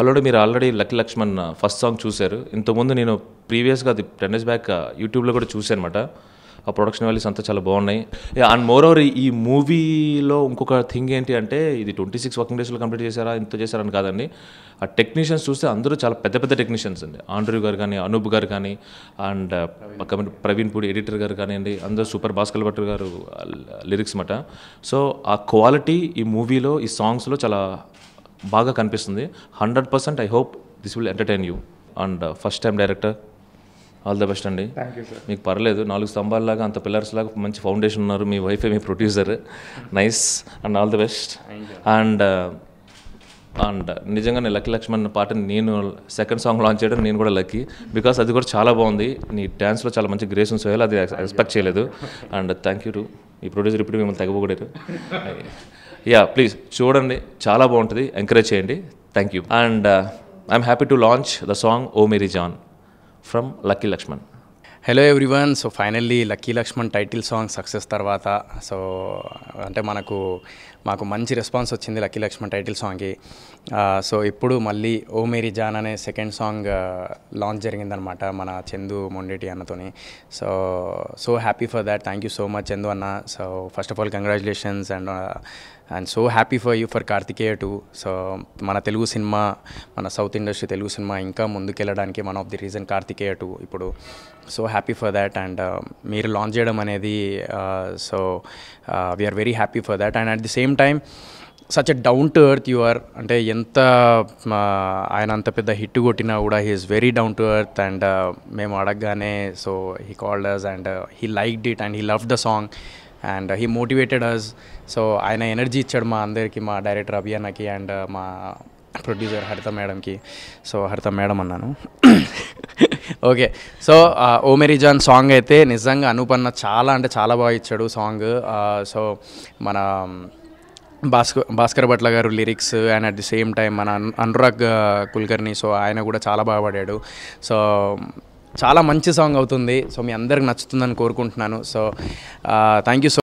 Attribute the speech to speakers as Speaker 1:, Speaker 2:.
Speaker 1: already మీరు already Lucky Lakshman first song చూశారు ఇంతకుముందు నేను ప్రీవియస్గా అది టెన్ డేస్ బ్యాక్ యూట్యూబ్లో కూడా చూశాను అనమాట ఆ ప్రొడక్షన్ వాల్యూస్ అంతా చాలా బాగున్నాయి అండ్ మోర్ ఓవర్ ఈ మూవీలో ఇంకొక థింగ్ ఏంటి అంటే ఇది ట్వంటీ సిక్స్ వర్కింగ్ డేస్లో కంప్లీట్ చేశారా ఇంత చేశారని కాదండి ఆ టెక్నీషియన్స్ చూస్తే అందరూ చాలా పెద్ద పెద్ద టెక్నీషియన్స్ అండి ఆండ్రూ గారు కానీ అనూప్ గారు కానీ అండ్ పక్కన ప్రవీణ్ పూడి ఎడిటర్ గారు కానివ్వండి అందరూ సూపర్ భాస్కర్ భట్ గారు లిరిక్స్ మాట సో ఆ క్వాలిటీ ఈ మూవీలో ఈ సాంగ్స్లో చాలా బాగా కనిపిస్తుంది hundred percent I hope this will entertain you and first time director all the best అండి మీకు పర్లేదు నాలుగు స్తంభాలలాగా అంత పిల్లర్స్ లాగా మంచి ఫౌండేషన్ ఉన్నారు మీ వైఫే మీ producer nice and all the best and and నిజంగా నేను లక్కీ లక్ష్మణ్ పాటని నేను సెకండ్ సాంగ్ లాంచ్ చేయడం నేను కూడా లక్కీ బికాస్ అది కూడా చాలా బాగుంది నీ డ్యాన్స్లో చాలా మంచి గ్రేస్ ఉంది సోహెల్ అది ఎక్స్పెక్ట్ చేయలేదు అండ్ థ్యాంక్ యూ టు ఈ ప్రొడ్యూసర్ ఇప్పుడు మిమ్మల్ని తగ్గబోకడారు యా ప్లీజ్ చూడండి చాలా బాగుంటుంది ఎంకరేజ్ చేయండి thank you and I'm happy to launch the song O Meri Jaan from Lucky Lakshman
Speaker 2: hello everyone so finally Lucky Lakshman title song success తర్వాత సో అంటే మనకు మాకు మంచి రెస్పాన్స్ వచ్చింది లక్కీ లక్ష్మణ్ టైటిల్ సాంగ్కి సో ఇప్పుడు మళ్ళీ ఓ మేరీ జాన్ అనే సెకండ్ సాంగ్ లాంచ్ జరిగిందనమాట మన చందు మొండేటి అన్నతోని so so happy for that thank you so much Chandu అన్న so first of all congratulations and and so happy for you for Karthikeya two so మన తెలుగు సినిమా మన సౌత్ ఇండస్ట్రీ తెలుగు సినిమా ఇంకా ముందుకెళ్ళడానికి one of the reason Karthikeya two ఇప్పుడు so happy for that and మీరు launch చేయడం అనేది so we're very happy for that and at the same time such a down to earth you are అంటే ఎంత ఆయన అంత పెద్ద హిట్ కొట్టినా కూడా he is very down to earth and మేము అడగగానే so he called us and he like it and he love the song and he motivated us so ఆయన ఎనర్జీ ఇచ్చాడు మా అందరికి మా డైరెక్టర్ అభియానకి అండ్ మా ప్రొడ్యూసర్ హరిత మేడంకి సో హరిత మేడం అన్నాను okay so O Meri Jaan song అయితే నిజంగా అనుపన్న చాలా అంటే చాలా బాగా ఇచ్చాడు సాంగ్ సో మన భాస్కర్ భాస్కర్ భట్ల గారు lyrics and at the same time మన అనురాగ్ కుల్కర్ని సో ఆయన కూడా చాలా బాగా పాడాడు సో చాలా మంచి సాంగ్ అవుతుంది సో మీ అందరికి నచ్చుతుందని కోరుకుంటున్నాను సో థ్యాంక్ యూ సో